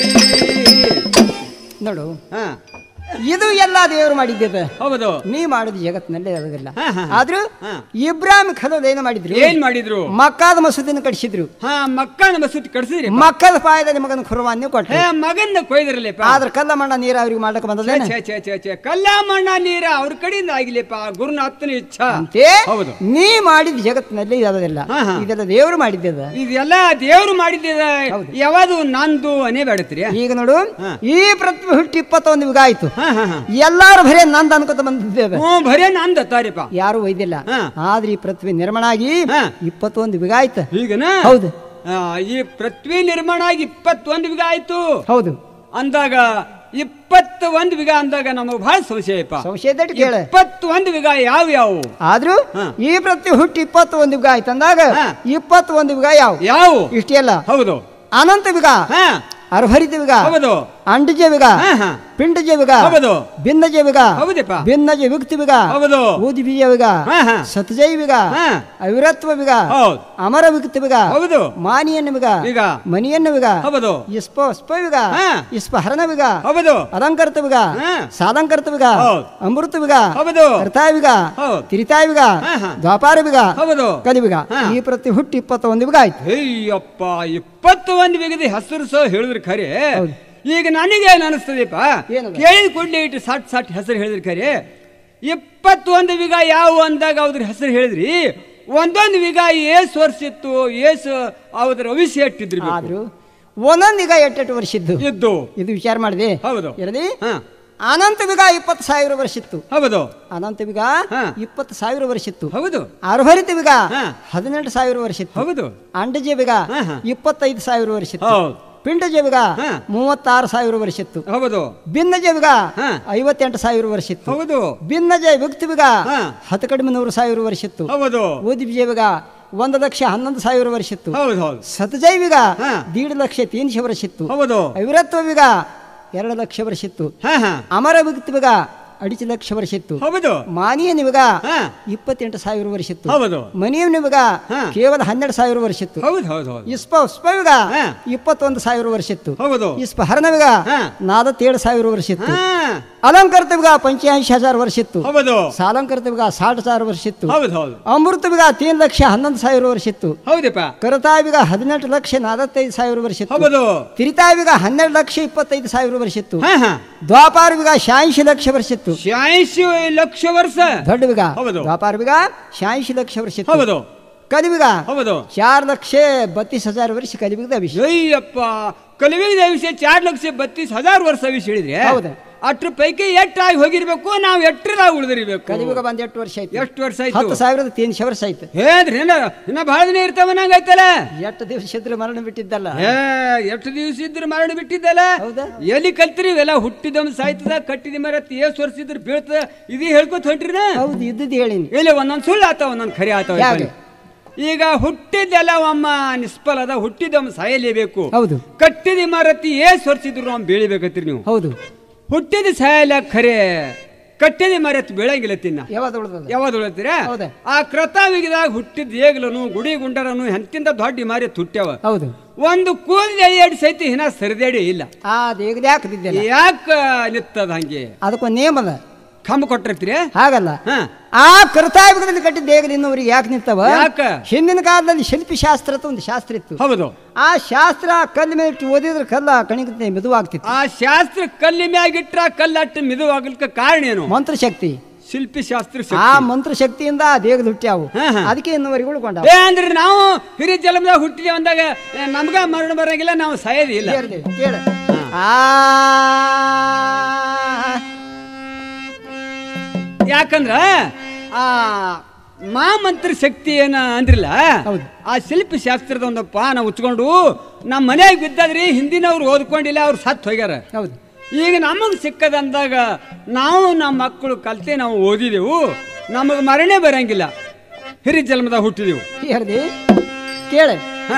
ನೋಡು ಹಾ ಇದು ಎಲ್ಲ ದೇವರು ಮಾಡಿದ್ದೆ ಹೌದು ನೀ ಮಾಡುದು ಜಗತ್ತಿನಲ್ಲೇ ಅದಲ್ಲ ಹಾ, ಹಾ, ಹಾ. ಆದ್ರೂ ಹಾ. ಇಬ್ರಾಹಿಂ ಖಲೋದ್ ಏನು ಮಾಡಿದ್ರು ಏನ್ ಮಾಡಿದ್ರು ಮಕ್ಕಾದ ಮಸೂದಿನ ಕಟ್ಸಿದ್ರು ಹಾ ಮಕ್ಕಳ ಮಸೂತಿ ಕಟ್ಸಿದ್ರಿ ಮಕ್ಕದ ಪಾಯದಲ್ಲಿ ಮಗನ ಕುರುವಾನ್ಯ ಕೊಟ್ರು ಹೇ ಮಗನ್ನ ಕೊಯ್ದ್ರಲ್ಲಪ್ಪ ಆದ್ರ ಕಲ್ಲ ಮಣ್ಣ ನೀರ ಅವ್ರಿಗೆ ಮಾಡ್ಲಕ್ ಬಂದದೇನ ಛೇ ಛೇ ಛೇ ಛೇ ಕಲ್ಯಾಮಣ್ಣ ನೀರ ಅವ್ರ ಕಡೆಯಿಂದ ಆಗಿಲ್ಲಪ್ಪ ಗುರುನಾಥನ ಇಚ್ಛಾ ಅಂತೆ ಹೌದು ನೀ ಮಾಡಿದ ಜಗತ್ತಿನಲ್ಲಿ ಅದಲ್ಲ ಹಾ, ಹಾ. ಇದೆಲ್ಲ ದೇವರು ಮಾಡಿದ್ದದ ಇದೆಲ್ಲ ದೇವ್ರು ಮಾಡಿದ್ದ ಯಾವುದು ನಂದು ಅನೇ ಬೇಡತ್ರಿ ಈಗ ನೋಡು ಹಾ. ಈ ಪ್ರತಿಭೆ ಹುಟ್ಟಿ ಇಪ್ಪತ್ತೊಂದು ಯುಗ ಆಯ್ತು ಹಾ ಹಾ ಹಾ ಎಲ್ಲಾರು ಬರೇ ನಂದ್ ಅನ್ಕೋತ ಬಂದಿದ್ದೇವೆ ಹ್ಞೂ ಬರೇ ನಂದ ತಾರಿಪ್ಪ ಯಾರು ಒಯ್ದಿಲ್ಲ ಹಾ. ಆದ್ರೆ ಈ ಪ್ರತಿಭೆ ನಿರ್ಮಾಣ ಆಗಿ ಹಾ. ಇಪ್ಪತ್ತೊಂದು ಯುಗ ಆಯ್ತು ಈಗನ ಹೌದು ಆ, ಈ ಪೃಥ್ವಿ ನಿರ್ಮಾಣ ಆಗಿ ಇಪ್ಪತ್ತೊಂದು ವಿಗ ಆಯ್ತು ಹೌದು ಅಂದಾಗ ಇಪ್ಪತ್ತ ಒಂದು ವಿಗ ಅಂದಾಗ ನಮಗ್ ಬಹಳ ಸಂಶಯಪ್ಪ ಸಂಶಯ ದಟ್ ಕೇಳ ಇಪ್ಪತ್ತೊಂದು ವಿಗ ಯಾವ ಯಾವ ಆದ್ರೂ ಹಾ. ಈ ಪ್ರತಿ ಹುಟ್ಟಿ ಇಪ್ಪತ್ತೊಂದು ಯುಗ ಆಯ್ತು ಅಂದಾಗ ಹಾ. ಇಪ್ಪತ್ತೊಂದು ಯುಗ ಯಾವ ಯಾವ ಇಷ್ಟೇ ಅಲ್ಲ ಹೌದು ಅನಂತ ಯುಗ ಹಾ ಅರ್ಹರಿತ ಯುಗ ಹೌದು ಅಂಡಜ ಯುಗ ಹಾ ಹಾ ಪಿಂಡಜ ಯುಗ ಹೌದು ಭಿನ್ನಜ ಯುಗ ಹೌದಪ್ಪ ಭಿನ್ನಜ ವಿಕ್ತಿ ಯುಗ ಹೌದು ಊದಿ ಬೀಜ ಯುಗ ಹಾ ಹಾ ಸತಜೈ ಯುಗ ಹಾ ಅವಿರತ್ವ ಯುಗ ಹೌದು ಅಮರ ವಿಕ್ತಿ ಯುಗ ಹೌದು ಮಾನಿಯನ್ನ ಯುಗ ಈಗ ಮನಿಯನ್ನ ಯುಗ ಹೌದು ಇಸ್ಪ ಸ್ಪ ಯುಗ ಹಾ. ಇಸ್ಪ ಹರಣ ಯುಗ ಹೌದು ಅಲಂಕೃತ ಯುಗ ಹಾ. ಸಾಲಂಕೃತ ಯುಗ ಹೌದು. ಅಮೃತ ಯುಗ ಹೌದು ಕರ್ತಾಯುಗ ಹೌದು ತಿರಿತಾಯುಗ ಹಾ, ಹಾ. ದ್ವಾಪಾರ ಯುಗ ಹೌದು ಕಲಿಯುಗ ಹಾ. ಈ ಪ್ರತಿ ಹುಟ್ಟಿ ಇಪ್ಪತ್ತೊಂದು ಯುಗ ಆಯ್ತು ಅಯ್ಯಪ್ಪ ಇಪ್ಪತ್ತು ಒಂದು ವಿಗದ ಹೆಸರು ಸಹ ಹೇಳಿದ್ರು ಖರೆ ಹೌದು. ಈಗ ನನಗೆ ಏನ್ ಅನಿಸ್ತದಪ್ಪ ಏನದು? ಕೇಳಿದ ಕೂಡಲೇ ಇಟ್ಟು ಸಾಟ್ ಸಾಟ್ ಹೆಸರು ಹೇಳಿದ್ರು ಖರೆ ಇಪ್ಪತ್ತೊಂದು ವಿಗ ಯಾವ ಅಂದಾಗ ಅವ್ರ ಹೆಸರು ಹೇಳಿದ್ರಿ ಒಂದೊಂದು ವಿಗ ಏಸ್ ವರ್ಷ ಇತ್ತು ಏಸ್ ಅವ್ರ ಅವಿಷ್ಯ ಇಟ್ಟಿದ್ರು ಆದ್ರೂ ಒಂದೊಂದು ಈಗ ಎಟ್ಟೆಟ್ಟು ವರ್ಷ ಇದ್ದು ಇದ್ದು ಇದು ವಿಚಾರ ಮಾಡಿದೆ ಹೌದು ಇರಲಿ ಹಾ ಅನಂತ ವಿಗ ಇಪ್ಪತ್ತು ಸಾವಿರ ವರ್ಷ ಇತ್ತು ಹೌದು ಅನಂತ ವಿಗ ಹಾ. ಇಪ್ಪತ್ತು ಸಾವಿರ ವರ್ಷ ಇತ್ತು ಹೌದು ಅರ್ಹರಿತ ವಿಗ ಹಾ. ಹದಿನೆಂಟು ಸಾವಿರ ವರ್ಷ ಇತ್ತು ಹೌದು ಅಂಡಜ ವಿಗ ಹಾ, ಹಾ. ಇಪ್ಪತ್ತೈದು ಸಾವಿರ ವರ್ಷ ಇತ್ತು ಹೌದು ಪಿಂಡಜ ವಿಗ ಹಾ. ಮೂವತ್ತಾರು ಸಾವಿರ ವರ್ಷ ಇತ್ತು ಹೌದು ಭಿನ್ನಜ ವಿಗ ಹಾ. ಐವತ್ತೆಂಟು ಸಾವಿರ ವರ್ಷ ಇತ್ತು ಹೌದು ಭಿನ್ನಜ ವ್ಯಕ್ತಿ ವಿಗ ಹಾ. ಹತ್ತು ಕಡಿಮೆ ನೂರು ಸಾವಿರ ವರ್ಷ ಇತ್ತು ಹೌದು ಓದಿ ವಿಜಯ ವಿಗ ಒಂದು ಲಕ್ಷ ಹನ್ನೊಂದು ಸಾವಿರ ವರ್ಷ ಇತ್ತು ಹೌದು ಹೌದು ಸತಜೈ ವಿಗ ಹಾ. ದೀಡ್ ಲಕ್ಷ ತೀನ್ಶೆ ವರ್ಷ ಇತ್ತು ಹೌದು ಅವಿರತ್ವ ವಿಗ ಎರಡು ಲಕ್ಷ ವರ್ಷ ಇತ್ತು ಹಾ ಹಾ ಅಮರ ವ್ಯಕ್ತಿ ವಿಗ ಅಡಿಚ ಲಕ್ಷ ವರ್ಷ ಇತ್ತು ಹೌದು ಮಾನಿಯ ನಿವಗ ಹಾ ಇಪ್ಪತ್ತೆಂಟು ಸಾವಿರ ವರ್ಷ ಇತ್ತು ಹೌದು ಮನಿಯ ನಿವಗ ಹಾ. ಕೇವಲ ಹನ್ನೆರಡು ಸಾವಿರ ವರ್ಷ ಇತ್ತು ಹೌದು ಹೌದು ಹೌದು ಇಸ್ಪ ಉಸ್ಪವಿಗ ಹಾ. ಇಪ್ಪತ್ತೊಂದು ಸಾವಿರ ವರ್ಷ ಇತ್ತು ಹೌದು ಇಸ್ಪ ಹರಣವಿಗ ಹಾ. ನಾಲ್ವತ್ತೇಳು ಸಾವಿರ ವರ್ಷ ಇತ್ತು ಹಾ ಅಲಂಕೃತವಿಗ ಪಂಚಾಶಿ ಹಜಾರ್ ವರ್ಷ ಇತ್ತು ಹೌದು ಸಾಲಂಕೃತವಿಗ ಸಾठ ಸಾವಿರ ವರ್ಷ ಇತ್ತು ಹೌದು ಹೌದು ಅಮೃತವಿಗ ತೀನ್ ಲಕ್ಷ ಹನ್ನೊಂದು ಸಾವಿರ ವರ್ಷ ಇತ್ತು ಹೌದಪ್ಪ ಕರತಾವಿಗ ಹದಿನೆಂಟು ಲಕ್ಷ ನಲವತ್ತೈದು ಸಾವಿರ ವರ್ಷ ಇತ್ತು ಹೌದು ತಿರಿತಾವಿಗ ಹನ್ನೆರಡು ಲಕ್ಷ ಇಪ್ಪತ್ತೈದು ಸಾವಿರ ವರ್ಷ ಇತ್ತು ಹಾ ಹಾ ದ್ವಾಪಾರವಿಗ ಶಾಂಶಿ ಲಕ್ಷ ವರ್ಷ ಇತ್ತು ಶಾಯಿಸಿ ಲಕ್ಷ ವರ್ಷ ದೊಡ್ಡವಿಗ ಹೌದು. ದ್ವಾಪಾರವಿಗ ಶಾಂಶಿ ಲಕ್ಷ ವರ್ಷ ಇತ್ತು ಹೌದು ಕಲಿವಿಗ ಹೌದು ಚಾರ್ ಲಕ್ಷ ಬತ್ತೀಸ್ ಹಜಾರ್ ವರ್ಷ ಕಲಿವಿಗದ ವಿಷಯ ಅಯ್ಯಪ್ಪ ಕಲಿವಿಗೆ ವಿಷಯ ಚಾರ್ ಲಕ್ಷ ಬತ್ತೀಸ್ ಹಜಾರ್ ವರ್ಷ ವಿಷಯ ಹೇಳಿದ್ರೆ ಹೌದು. ಅಷ್ಟ್ರ ಪೈಕಿ ಎಟ್ಟಾಗಿ ಹೋಗಿರ್ಬೇಕು ನಾವು ಎಟ್ಟರಾಗಿ ಉಳಿದಿರ್ಬೇಕು ಕಲಿಯುಗ ಬಂದ್ ಎಷ್ಟು ವರ್ಷ ಆಯ್ತು ಎಷ್ಟು ವರ್ಷ ಹತ್ತು ಆಯ್ತು ಸಾವಿರದ ತೀನ್ ವರ್ಷ ಆಯ್ತು ಹೇಳ್ರಿ ಇನ್ನ ಇನ್ನ ಬಹಳ ದಿನ ಇರ್ತಾವ ನಂಗಾಯ್ತಲ್ಲ ಎಷ್ಟು ದಿವಸ ಇದ್ರೆ ಮರಣ ಬಿಟ್ಟಿದ್ದಲ್ಲ ಏ ಎಷ್ಟು ದಿವಸ ಇದ್ರು ಮರಣ ಬಿಟ್ಟಿದ್ದಲ್ಲ ಹೌದಾ? ಎಲ್ಲಿ ಕಲ್ತ್ರಿ ಇವೆಲ್ಲ ಹುಟ್ಟಿದಮ್ ಸಾಯ್ತದ ಕಟ್ಟಿದ ಮರತ್ ಏಸ್ ವರ್ಷ ಇದ್ರ ಬೀಳ್ತದ ಇದು ಹೇಳ್ಕೊತ ಹೊಂಟ್ರಿನ ಹೌದು ಇದ್ದದ್ದು ಹೇಳಿನಿ ಇಲ್ಲಿ ಒಂದೊಂದ್ ಸುಳ್ಳು ಆತಾವ ಒಂದೊಂದ್ ಖರೆ ಆತಾವ ಯಾಕೆ? ಈಗ ಹುಟ್ಟಿದ್ದೆಲ್ಲ ಒಮ್ಮ ನಿಷ್ಫಲದ ಹುಟ್ಟಿದಮ್ಮ ಸಾಯಲೇಬೇಕು ಹೌದು ಕಟ್ಟಿದ ಇಮಾರತಿ ಏಸ್ ವರ್ಷಿದ್ರು ನಾವು ಬೆಳಿಬೇಕತ್ರಿ ನೀವು ಹೌದು ಹುಟ್ಟಿದ ಸಾಯಲ ಖರೆ ಕಟ್ಟಿದ ಇಮಾರತಿ ಬೆಳಂಗಿಲ್ಲ ತಿನ್ನ ಯಾವಾಗ ಉಳ್ದದ ಯಾವಾಗ ಉಳತ್ತೀರ ಹೌದಾ? ಆ ಕ್ರತಾವಿಗದಾಗ ಹುಟ್ಟಿದ ಏಗ್ಲನು ಗುಡಿ ಗುಂಡರನು ಎಂತಿಂದ ದೊಡ್ಡ ಇಮಾರಿ ತುಟ್ಟ್ಯಾವ ಹೌದು ಒಂದು ಕೂದಲು ಎಡಿ ಸೈತಿ ಹಿನ ಸರಿದೇಡಿ ಇಲ್ಲ ಆ ದೇಗದ ಯಾಕೆ ಬಿದ್ದಿಲ್ಲ ಯಾಕ ನಿತ್ತದ ಹಂಗೆ ಅದಕ್ಕೊಂದು ನೇಮ್ ಅದ ಕಂಬ ಕೊಟ್ಟಿರ್ತೀರಿ ಹಾಗಲ್ಲ ಹಾ ಆ ಕೃತಾಯುಗದಲ್ಲಿ ಕಟ್ಟಿದ ದೇಗದ ಇನ್ನೊವ್ರಿಗೆ ಯಾಕೆ ನಿಂತವ ಯಾಕ? ಹಿಂದಿನ ಕಾಲದಲ್ಲಿ ಶಿಲ್ಪಿ ಶಾಸ್ತ್ರ ಅಂತ ಒಂದು ಶಾಸ್ತ್ರ ಇತ್ತು ಹೌದು ಆ ಶಾಸ್ತ್ರ ಕಲ್ಲು ಮೇಲೆ ಇಟ್ಟು ಓದಿದ್ರೆ ಕಲ್ಲ ಕಣಿಗೆ ಮೆದುವಾಗ್ತಿತ್ತು ಆ ಶಾಸ್ತ್ರ ಕಲ್ಲಿ ಮ್ಯಾಗಿಟ್ರ ಕಲ್ಲಟ್ಟು ಮಿದುವಾಗ್ಲಿಕ್ಕೆ ಕಾರಣ ಏನು ಮಂತ್ರಶಕ್ತಿ ಶಿಲ್ಪಿ ಶಾಸ್ತ್ರ ಆ ಶಕ್ತಿ. ಮಂತ್ರ ಶಕ್ತಿಯಿಂದ ಆ ದೇಗದ ಹುಟ್ಟ್ಯಾವು ಹಾ, ಹಾ. ಅದಕ್ಕೆ ಇನ್ನುವರೆಗೆ ಉಳ್ಕೊಂಡ ಏ ಅಂದ್ರೆ ನಾವು ಹಿರಿಯ ಜಲಮದಾಗ ಹುಟ್ಟಿದೇವೆ ಅಂದಾಗ ಏ, ನಮ್ಗ ಮರಣ ಬರಂಗಿಲ್ಲ ನಾವು ಸಾಯೋದು ಇಲ್ಲ ಕೇಳ ಆ ಯಾಕಂದ್ರ ಆ ಮಾಮಂತ್ರ ಶಕ್ತಿ ಏನ ಅಂದ್ರಿಲ್ಲ ಹೌದು. ಆ ಶಿಲ್ಪಿ ಶಾಸ್ತ್ರದ ಒಂದು ಪಾನ ಉಚ್ಕೊಂಡು ನಮ್ಮ ಮನ್ಯಾಗ ಬಿದ್ದಾದ್ರಿ ಹಿಂದಿನವ್ರು ಓದ್ಕೊಂಡಿಲ್ಲ ಅವ್ರು ಸತ್ತು ಹೋಗ್ಯಾರ ಹೌದು ಈಗ ನಮಗೆ ಸಿಕ್ಕದಂದಾಗ ನಾವು ನಮ್ಮ ಮಕ್ಕಳು ಕಲ್ತೆ ನಾವು ಓದಿದೆವು ನಮಗೆ ಮರಣೆ ಬರಂಗಿಲ್ಲ ಹಿರಿ ಜನ್ಮದ ಹುಟ್ಟಿದೆವು ಹೇಳ್ದಿ ಕೇಳೆ ಹಾ.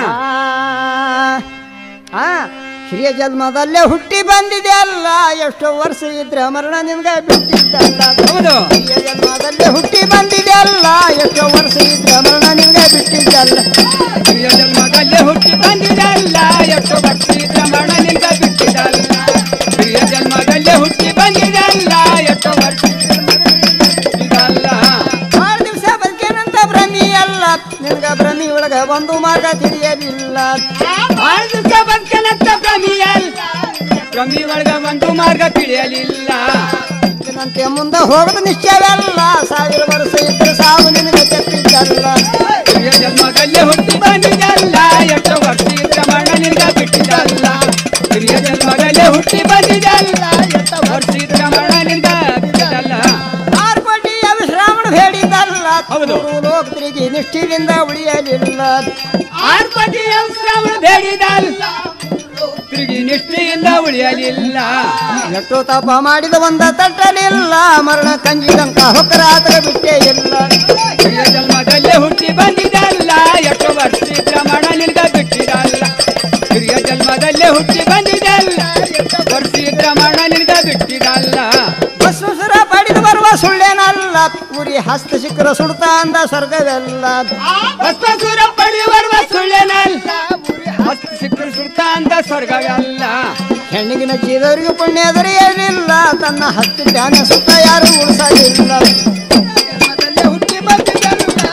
ಆ ಹಿರಿಯ ಜನ್ಮದಲ್ಲೇ ಹುಟ್ಟಿ ಬಂದಿದೆ ಅಲ್ಲ ಎಷ್ಟೋ ವರ್ಷ ಇದ್ರೆ ಮರಣ ನಿಮ್ಗೆ ಬಿಟ್ಟಿದ್ದಲ್ಲ ಹೌದು ಹಿರಿಯ ಜನ್ಮದಲ್ಲೇ ಹುಟ್ಟಿ ಬಂದಿದೆ ಅಲ್ಲ ಎಷ್ಟೋ ವರ್ಷ ಇದ್ರೆ ಮರಣ ನಿಮ್ಗೆ ಬಿಟ್ಟಿದ್ದಲ್ಲ ಹಿರಿಯ ಜನ್ಮದಲ್ಲೇ ಹುಟ್ಟಿ ಬಂದಿದಲ್ಲ ಎಷ್ಟು ಭಕ್ತಿ ಪ್ರಮಾಣ ನಿಲ್ಗ ಬಿಟ್ಟಿದಲ್ಲ ಹಿರಿಯ ಜನ್ಮದಲ್ಲೇ ಹುಟ್ಟಿ ಬಂದಿದಲ್ಲ ಎಷ್ಟು ಭಕ್ತಿ ಇದಲ್ಲ ಆರು ದಿವಸ ಬದುಕೇನಂತ ಭ್ರಮಿ ಅಲ್ಲ ನಿನ್ಗ ಭ್ರಮಿ ಒಳಗ ಒಂದು ಮಾರ್ಗ ತಿಳಿಯಲಿಲ್ಲ ಆರು ದಿವಸ ಬದುಕನಂತ ಪ್ರಮಿಯಲ್ ಪ್ರಮಿ ಒಳಗ ಒಂದು ಮಾರ್ಗ ತಿಳಿಯಲಿಲ್ಲ ನಂತೆ ಮುಂದೆ ಹೋಗದ ನಿಶ್ಚಯವಲ್ಲ ಸಾವಿರ ವರ್ಷ ಇದ್ರೆ ಸಾವು ನಿನಗೆ ತಪ್ಪಿದ್ದಲ್ಲ ಹಿರಿಯ ಜನ್ಮದಲ್ಲೇ ಹುಟ್ಟಿ ಬಂದಿದಲ್ಲ ಎಷ್ಟು ಭಕ್ತಿ ಪ್ರಮಾಣ ನಿಲ್ಗ ಬಿಟ್ಟಿದಲ್ಲ ಹಿರಿಯ ಜನ್ಮದಲ್ಲೇ ಹುಟ್ಟಿ ಬಂದಿದಲ್ಲ ಎಷ್ಟು ಭಕ್ತಿ ಪ್ರಮಾಣ ನಿಲ್ಗ ಬಿಟ್ಟಿದಲ್ಲ ಆರು ಕೋಟಿಯ ವಿಶ್ರಾಮಣ ಬೇಡಿದಲ್ಲ ಹೌದು. ಮೂರು ಲೋಕರಿಗೆ ನಿಷ್ಠೆಯಿಂದ ಉಳಿಯಲಿಲ್ಲ ಆರ್ಪಟಿಯ ಶ್ರವಣ ಬೇಡಿದಲ್ಲ ತಿರುಗಿ ನಿಷ್ಠೆಯಿಂದ ಉಳಿಯಲಿಲ್ಲ ಎಷ್ಟೋ ತಪ ಮಾಡಿದ ಒಂದ ತಟ್ಟಲಿಲ್ಲ ಮರಣ ಕಂಜಿದಂಕ ಹೊಕ್ಕರಾತ್ರ ಬಿಟ್ಟೇ ಇಲ್ಲ ಹಿರಿಯ ಜನ್ಮದಲ್ಲೇ ಹುಟ್ಟಿ ಬಂದಿದಲ್ಲ ಎಷ್ಟು ವರ್ಷಿ ಪ್ರಮಾಣ ನಿಲ್ಗ ಬಿಟ್ಟಿದಲ್ಲ ಹಿರಿಯ ಜನ್ಮದಲ್ಲೇ ಹುಟ್ಟಿ ಬಂದಿದಲ್ಲ ಎಷ್ಟು ವರ್ಷಿ ಪ್ರಮಾಣ ನಿಲ್ಗ ಬಿಟ್ಟಿದಲ್ಲ ಬಸ್ಸುಸುರ ಪಡೆದು ಬರುವ ಸುಳ್ಳೇನಲ್ಲ ಉರಿ ಹಸ್ತ ಶಿಖರ ಸುಡ್ತಾ ಅಂದ ಸ್ವರ್ಗವೆಲ್ಲ ಭಸ್ಮಸೂರ ಪಡೆಯುವ ಸುಳ್ಳೆನಲ್ಲ ಹಸ್ತ ಸಿಕ್ಕರು ಸುಡ್ತ ಅಂತ ಸ್ವರ್ಗವಲ್ಲ ಹೆಣ್ಣಿಗಿನ ಚೀದವರಿಗೂ ಪುಣ್ಯ ದೊರೆಯಲಿಲ್ಲ ತನ್ನ ಹಸ್ತ ಧ್ಯಾನ ಸುತ್ತ ಯಾರು ಉಳಿಸಲಿಲ್ಲ ಜನ್ಮದಲ್ಲೇ ಹುಟ್ಟಿ ಬಂದಿದಲ್ಲ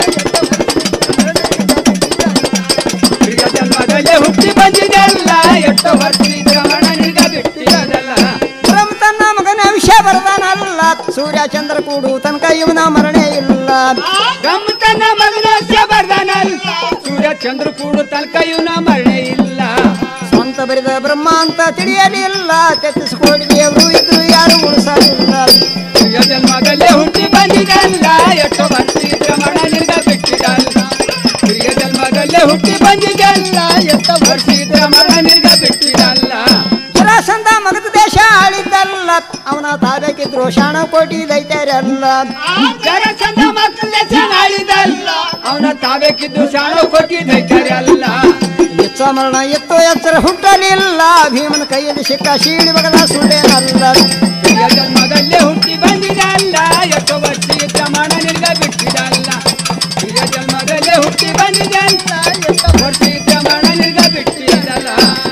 ಹಿರಿಯ ಜನ್ಮದಲ್ಲೇ ಹುಟ್ಟಿ ಬಂದಿದಲ್ಲ ಎಷ್ಟು ವರ್ಷಿ ಪ್ರಮಾಣ ನಿಲ್ಗ ಬಿಟ್ಟಿದಲ್ಲ ಬ್ರಹ್ಮ ತನ್ನ ಮಗನ ವಿಷಯ ಬರದಾನಲ್ಲ ಸೂರ್ಯ ಚಂದ್ರ ಕೂಡು ತನಕ ಇವನ ಮರಣೆ ಇಲ್ಲ ಗಮ್ಮತನ ಮಗನ ಬರ್ದಾನಲ್ ಸೂರ್ಯ ಚಂದ್ರ ಕೂಡು ತನಕ ಇವನ ಮರಣೆ ಇಲ್ಲ ಸ್ವಂತ ಬರಿದ ಬ್ರಹ್ಮ ಅಂತ ತಿಳಿಯಲಿಲ್ಲ ತೆತ್ತಿಸ್ ಕೋಟಿ ದೇವರು ಇದ್ರು ಯಾರು ಉಳಿಸಲಿಲ್ಲ ಹಿರಿಯ ಜನ್ಮದಲ್ಲೇ ಹುಟ್ಟಿ ಬಂದಿದಲ್ಲ ಎಷ್ಟು ಭಕ್ತಿ ಪ್ರಮಾಣ ನಿಲ್ಗ ಬಿಟ್ಟಿದಲ್ಲ ಹಿರಿಯ ಜನ್ಮದಲ್ಲೇ ಹುಟ್ಟಿ ಬಂದಿದಲ್ಲ ಎಷ್ಟು ಭಕ್ತಿ ಪ್ರಮಾಣ ನಿಲ್ಗ ಬಿಟ್ಟಿದಲ್ಲ ಜರಾಸಂಧ ಮಗದ ದೇಶ ಆಳಿದ್ದಲ್ಲ ಅವನ ತಾಬೇಕಿದ್ರು ಶಾಣ ಕೋಟಿ ದೈತ್ಯರಲ್ಲ ಜರಸಂದ ಮಕ್ಕಳ ಚೆನ್ನಾಳಿದಲ್ಲ ಅವನ ತಾಬೇಕಿದ್ದು ಶಾಣ ಕೊಟ್ಟಿ ದೈತ್ಯರಲ್ಲ ಎಚ್ಚ ಮರಣ ಎತ್ತೋ ಎಚ್ಚರ ಹುಟ್ಟಲಿಲ್ಲ ಭೀಮನ ಕೈಯಲ್ಲಿ ಸಿಕ್ಕ ಶೀಳಿ ಬಗದ ಸುಳ್ಳೇನಲ್ಲ ಹಿರಿಯ ಜನ್ಮದಲ್ಲೇ ಹುಟ್ಟಿ ಬಂದಿದಲ್ಲ ಎಷ್ಟು ಭಕ್ತಿ ಪ್ರಮಾಣ ನಿಲ್ಗ ಬಿಟ್ಟಿದಲ್ಲ ಹಿರಿಯ ಜನ್ಮದಲ್ಲೇ ಹುಟ್ಟಿ ಬಂದಿದಲ್ಲ ಎಷ್ಟು ಭಕ್ತಿ ಪ್ರಮಾಣ ನಿಲ್ಗ ಬಿಟ್ಟಿದಲ್ಲ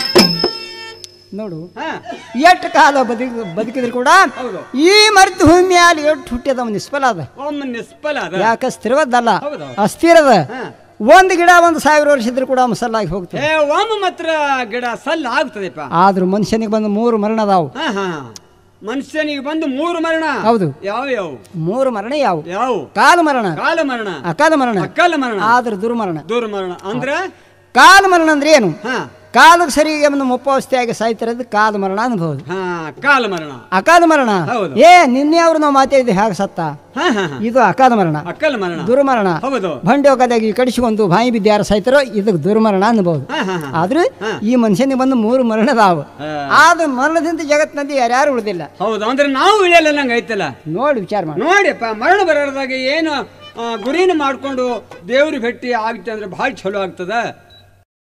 ನೋಡು ಹಾ ಎಷ್ಟು ಕಾಲ ಬದುಕಿ ಬದುಕಿದ್ರು ಕೂಡ ಹೌದು. ಈ ಮರ್ತು ಭೂಮಿಯಲ್ಲಿ ಎಷ್ಟು ಹುಟ್ಟಿದ ನಿಷ್ಫಲ ಅದ ಒಮ್ಮೆ ನಿಷ್ಫಲ ಅದ ಯಾಕೆ ಸ್ಥಿರವದ್ದಲ್ಲ ಹೌದು. ಅಸ್ಥಿರದ ಹಾ. ಒಂದು ಗಿಡ ಒಂದು ಸಾವಿರ ವರ್ಷ ಇದ್ರು ಕೂಡ ಮಸಲ್ಲಾಗಿ ಹೋಗ್ತದೆ ಏ ಒಮ್ಮೆ ಮಾತ್ರ ಗಿಡ ಸಲ್ಲ ಆಗ್ತದೆಪ್ಪ ಆದ್ರೂ ಮನುಷ್ಯನಿಗೆ ಬಂದು ಮೂರು ಮರಣ ಅದಾವು ಹಾ ಹಾ ಮನುಷ್ಯನಿಗೆ ಬಂದು ಮೂರು ಮರಣ ಹೌದು. ಯಾವ ಯಾವ ಮೂರು ಮರಣ ಯಾವು ಯಾವ ಕಾಲ ಮರಣ ಕಾಲ ಮರಣ ಅಕಾಲ ಮರಣ ಅಕ್ಕಲ ಮರಣ ಆದ್ರೆ ದುರ್ಮರಣ ದುರ್ಮರಣ ಅಂದ್ರ ಕಾಲ ಮರಣ ಅಂದ್ರೆ ಏನು ಹಾ ಕಾಲಕ್ಕೆ ಸರಿಗೆ ಒಂದು ಮುಪ್ಪಾವಸ್ಥೆಯಾಗಿ ಸಾಯ್ತಿರೋದು ಕಾಲ ಮರಣ ಅನ್ಬಹುದು ಹಾ ಕಾಲ ಮರಣ ಅಕಾಲ ಮರಣ ಹೌದು. ಏ ನಿನ್ನೆ ಅವ್ರು ನಾವು ಮಾತಾಡಿದ್ವಿ ಹೇಗೆ ಸತ್ತ ಹಾ ಹಾ ಹಾ ಇದು ಅಕಾಲ ಮರಣ ಅಕ್ಕಲ ಮರಣ ದುರ್ಮರಣ ಹೌದು ಬಂಡೋಗದಾಗಿ ಕಡಿಸಿಕೊಂಡು ಬಾಯಿ ಬಿದ್ದು ಯಾರು ಸಾಯ್ತಾರೋ ಇದಕ್ಕೆ ದುರ್ಮರಣ ಅನ್ಬಹುದು ಹಾ ಹಾ ಹಾ ಆದ್ರೆ ಹಾ. ಈ ಮನುಷ್ಯನಿಗೆ ಬಂದು ಮೂರು ಮರಣದಾವು ಹಾ. ಆದ್ರೆ ಮರಣದಿಂದ ಜಗತ್ತಿನಲ್ಲಿ ಯಾರ್ಯಾರು ಉಳಿದಿಲ್ಲ ಹೌದು ಅಂದ್ರೆ ನಾವು ಇಳಿಯಲ್ಲ ನಂಗೆ ಐತಲ್ಲ ನೋಡಿ ವಿಚಾರ ಮಾಡಿ ನೋಡಿಯಪ್ಪ ಮರಣ ಬರೋದಾಗ ಏನು ಆ, ಗುರಿನ ಮಾಡ್ಕೊಂಡು ದೇವ್ರ ಭೇಟಿ ಆಗುತ್ತೆ ಅಂದ್ರೆ ಭಾಳ ಚಲೋ ಆಗ್ತದ